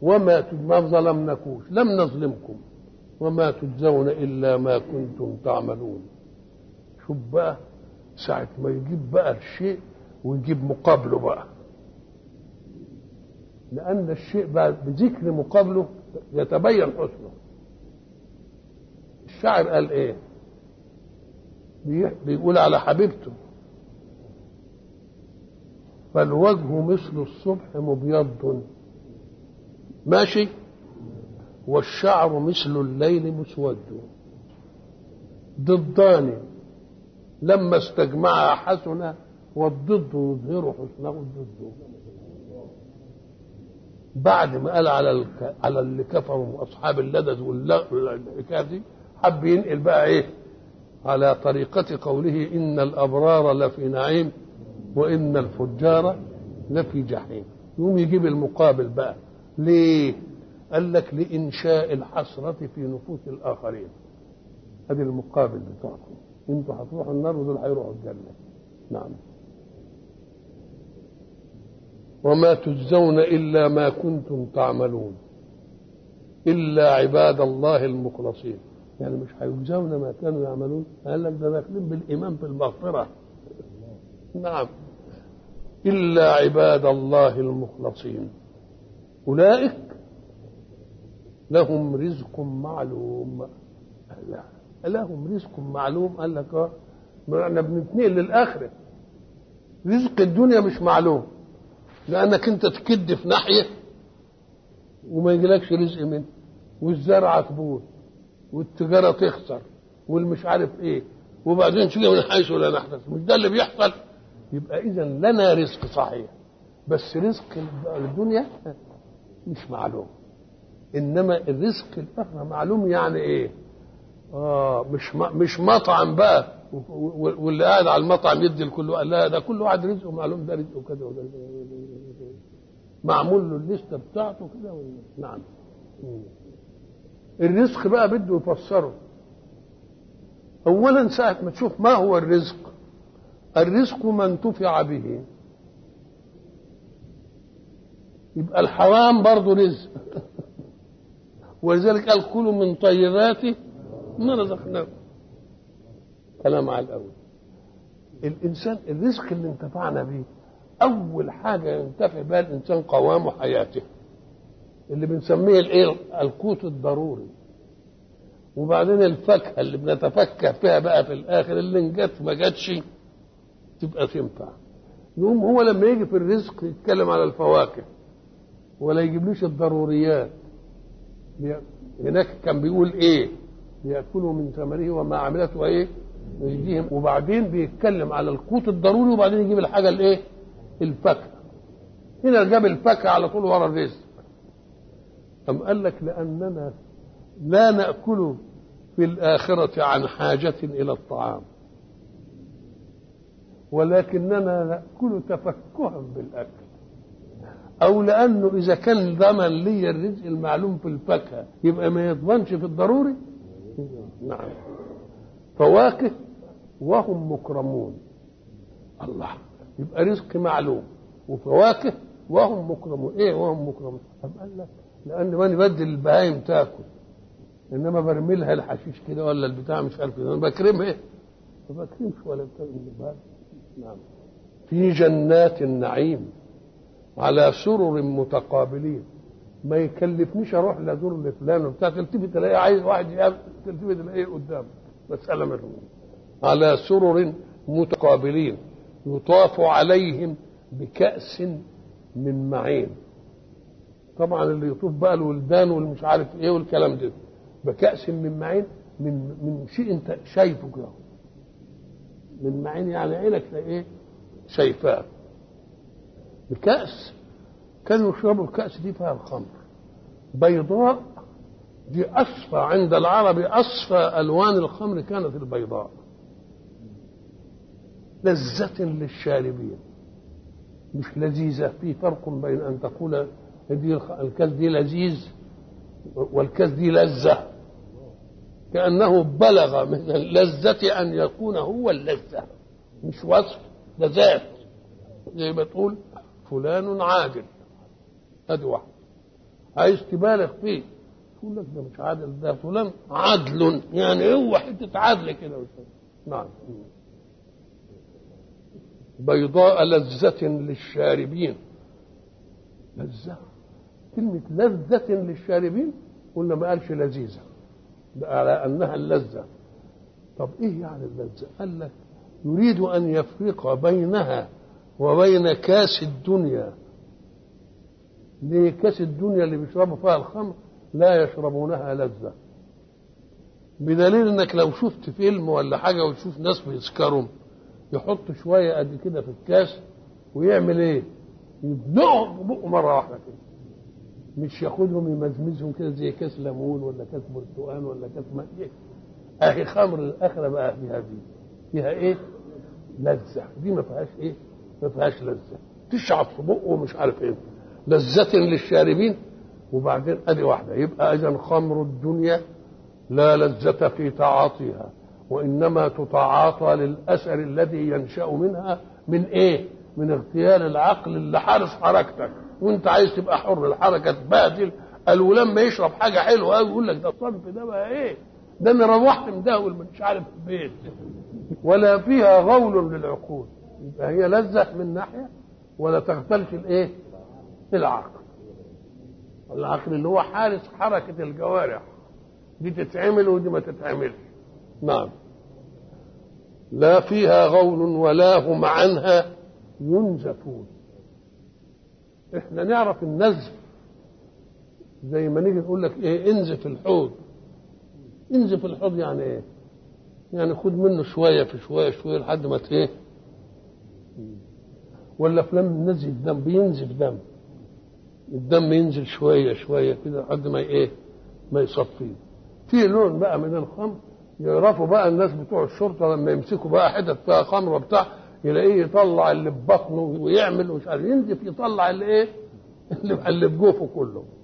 وما ت- ما ظلمناكوش لم نظلمكم وما تجزون الا ما كنتم تعملون شوف بقى ساعة ما يجيب بقى الشيء ويجيب مقابله بقى لأن الشيء بقى بذكر مقابله يتبين حسنه الشاعر قال ايه بي- بيقول على حبيبته فالوجه مثل الصبح مبيض ماشي والشعر مثل الليل مسود ضدان لما استجمعا حسنا والضد يظهر حسنه الضد بعد ما قال على الك... على اللي كفروا اصحاب اللدد والحكايه دي حب ينقل بقى ايه على طريقة قوله إن الأبرار لفي نعيم وإن الفجار لفي جحيم يقوم يجيب المقابل بقى ليه قال لك لإنشاء الحسرة في نفوس الآخرين هذه المقابل بتاعكم انتوا هتروحوا النار ودول هيروحوا الجنة نعم وما تجزون إلا ما كنتم تعملون إلا عباد الله المخلصين يعني مش هيجزون ما كانوا يعملون قال لك ده داخلين بالإيمان في المغفرة نعم إلا عباد الله المخلصين أولئك لهم رزق معلوم لا لهم رزق معلوم قال لك اه ما احنا بنتنقل للآخرة رزق الدنيا مش معلوم لأنك أنت تكد في ناحية وما يجيلكش رزق منه والزرع تبوظ والتجارة تخسر والمش عارف ايه وبعدين تيجي من حيث لا نحتسب مش ده اللي بيحصل يبقى اذا لنا رزق صحيح بس رزق الدنيا مش معلوم انما الرزق الاخره معلوم يعني ايه اه مش م- مش مطعم بقى و- و- واللي قاعد على المطعم يدي لكل واحد لا ده كل واحد رزقه معلوم ده رزقه كذا وده رزقه معمول له الليسته بتاعته كده ولا- نعم مم. الرزق بقى بده يفسره اولا ساعه ما تشوف ما هو الرزق الرزق ما انتفع به يبقى الحرام برضه رزق ولذلك قال كلوا من طيبات ما رزقناكم كلام على الاول الانسان الرزق اللي انتفعنا به اول حاجه ينتفع بها الانسان قوام حياته اللي بنسميه الايه القوت الضروري وبعدين الفاكهه اللي بنتفكه فيها بقى في الاخر اللي ان جت ما جاتش تبقى تنفع يقوم هو لما يجي في الرزق يتكلم على الفواكه ولا يجيبلوش الضروريات بي- هناك كان بيقول ايه ليأكلوا من ثمره وما عملته ايه يجزيهم وبعدين بيتكلم على القوت الضروري وبعدين يجيب الحاجه الايه الفاكهه هنا جاب الفاكهه على طول ورا الرزق أم قال لك لأننا لا نأكل في الآخرة عن حاجة إلى الطعام ولكننا نأكل تفكها بالأكل أو لأنه إذا كان ضمن لي الرزق المعلوم في الفاكهة يبقى ما يضمنش في الضروري نعم فواكه وهم مكرمون الله يبقى رزق معلوم وفواكه وهم مكرمون ايه وهم مكرمون طب قال لك لان ما نبدل البهايم تاكل انما برمي لها الحشيش كده ولا البتاع مش عارف ايه انا بكرمها ايه ما بكرمش ولا بتاع نعم في جنات النعيم على سرر متقابلين ما يكلفنيش اروح لازور لفلان وبتاع تلتفت الاقي عايز واحد يقابل تلتفت الاقيه قدام مساله منهم على سرر متقابلين يطاف عليهم بكأس من معين طبعا اللي يطوف بقى الولدان والمش عارف ايه والكلام ده بكأس من معين من من شيء انت شايفه كده من معين يعني عينك ايه شايفاه بكأس كانوا يشربوا الكأس دي فيها الخمر بيضاء دي أصفى عند العرب أصفى ألوان الخمر كانت البيضاء لذة للشاربين مش لذيذة في فرق بين أن تقول دي الكاس دي لذيذ والكاس دي لذة كأنه بلغ من اللذة أن يكون هو اللذة مش وصف ده ذات زي ما تقول فلان عادل ادي واحد عايز تبالغ فيه يقول لك ده مش عادل ده فلان عدل يعني هو حته عدل كده نعم بيضاء لذة للشاربين لذة كلمة لذة للشاربين قلنا ما قالش لذيذة على أنها اللذة طب إيه يعني اللذة قال لك يريد أن يفرق بينها وبين كاس الدنيا ليه كاس الدنيا اللي بيشربوا فيها الخمر لا يشربونها لذة بدليل انك لو شفت فيلم ولا حاجة وتشوف ناس بيسكروا يحط شوية قد كده في الكاس ويعمل ايه يبدأهم في بقه مرة واحدة كده مش ياخدهم يمزمزهم كده زي كاس ليمون ولا كاس برتقال ولا كاس ماء اهي خمر الاخره بقى فيها دي فيها ايه لذة دي ما فيهاش ايه ما فيهاش لذة تشعط في بقه ومش عارف ايه لذة للشاربين وبعدين ادي واحدة يبقى اذا خمر الدنيا لا لذة في تعاطيها وانما تتعاطى للاثر الذي ينشا منها من ايه من اغتيال العقل اللي حارس حركتك وانت عايز تبقى حر الحركه تبادل قالوا لما يشرب حاجه حلوه قوي يقول لك ده الصنف ده بقى ايه ده انا روحت مدهول مش عارف البيت ولا فيها غول للعقول يبقى هي لذة من ناحية ولا تغتلش الايه العقل العقل اللي هو حارس حركة الجوارح دي تتعمل ودي ما تتعملش نعم لا فيها غول ولا هم عنها ينزفون احنا نعرف النزف زي ما نيجي نقول لك ايه انزف الحوض انزف الحوض يعني ايه يعني خد منه شويه في شويه شويه لحد ما ايه ولا فلان نزف دم بينزف دم الدم ينزل شويه شويه كده لحد ما ايه ما يصفيه في لون بقى من الخمر يعرفوا بقى الناس بتوع الشرطه لما يمسكوا بقى حتت فيها خمر وبتاع يلاقيه يطلع اللي في بطنه ويعمل ومش عارف ينزف يطلع اللي ايه اللي اللي في جوفه كله